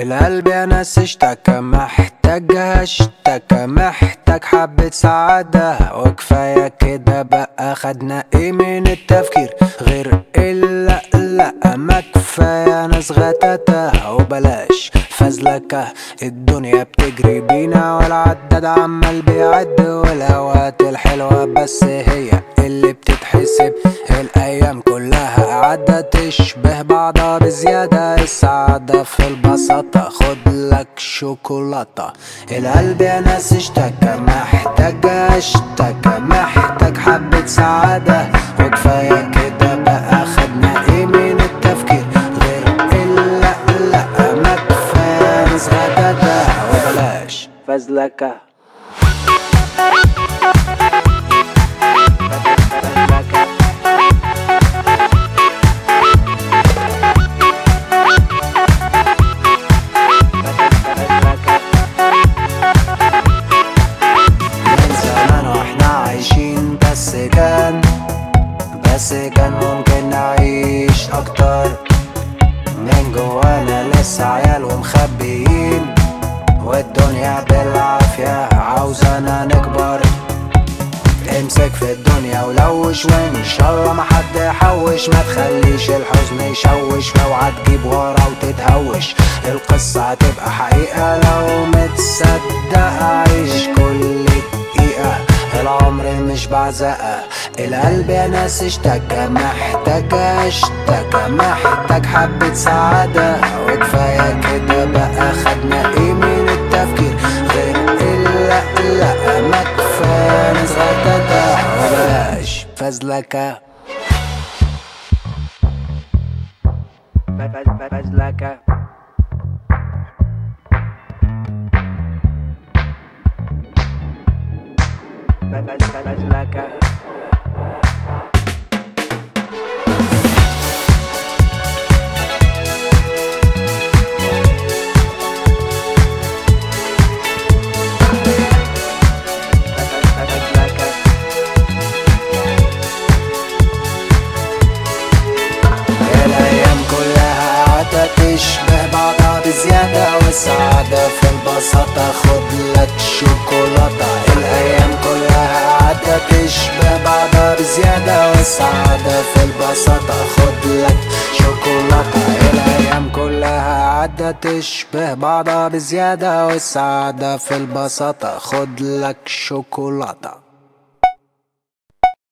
القلب يا ناس اشتكى محتاجها اشتكى محتاج حبة سعادة وكفاية كده بقى خدنا ايه من التفكير غير الا لا ما كفاية ناس غتاتة وبلاش فزلكة الدنيا بتجري بينا والعداد عمال بيعد والاوقات الحلوة بس هي اللي بتتحسب الايام كلها قاعدة تشبه بعضها بزيادة السعادة في البساطة خد لك شوكولاتة القلب يا ناس اشتكى محتاج اشتكى محتاج حبة سعادة وكفاية كده بقى خدنا ايه من التفكير غير الا لا ما كفاية ناس غداتة وبلاش فزلكة من زمان واحنا عايشين بس كان بس كان ممكن نعيش اكتر من جوانا لسه عيال ومخبيين والدنيا بالعافية عاوزانا نكبر امسك في الدنيا ولوش وان شاء الله ما حد يحوش ما تخليش الحزن يشوش واوعى تجيب ورا وتتهوش القصة هتبقى حقيقة لو متصدق عيش كل دقيقة العمر مش بعزقة القلب يا ناس اشتكى محتاج اشتكى محتاج حبة سعادة وكفاية كده بقى خدنا ايه من التفكير غير الا لا ما كفاية ناس غداتة وبلاش فزلكة فزلكة فزلكة فزلكة الأيام كلها قاعدة تشبه بعضها بزيادة والسعادة في البساطة خد لك شوكولاتة الأيام كلها قاعدة تشبه بعضها بزيادة والسعادة في البساطة خد لك شوكولاتة الأيام كلها قاعدة تشبه بعضها بزيادة والسعادة في البساطة خد لك شوكولاتة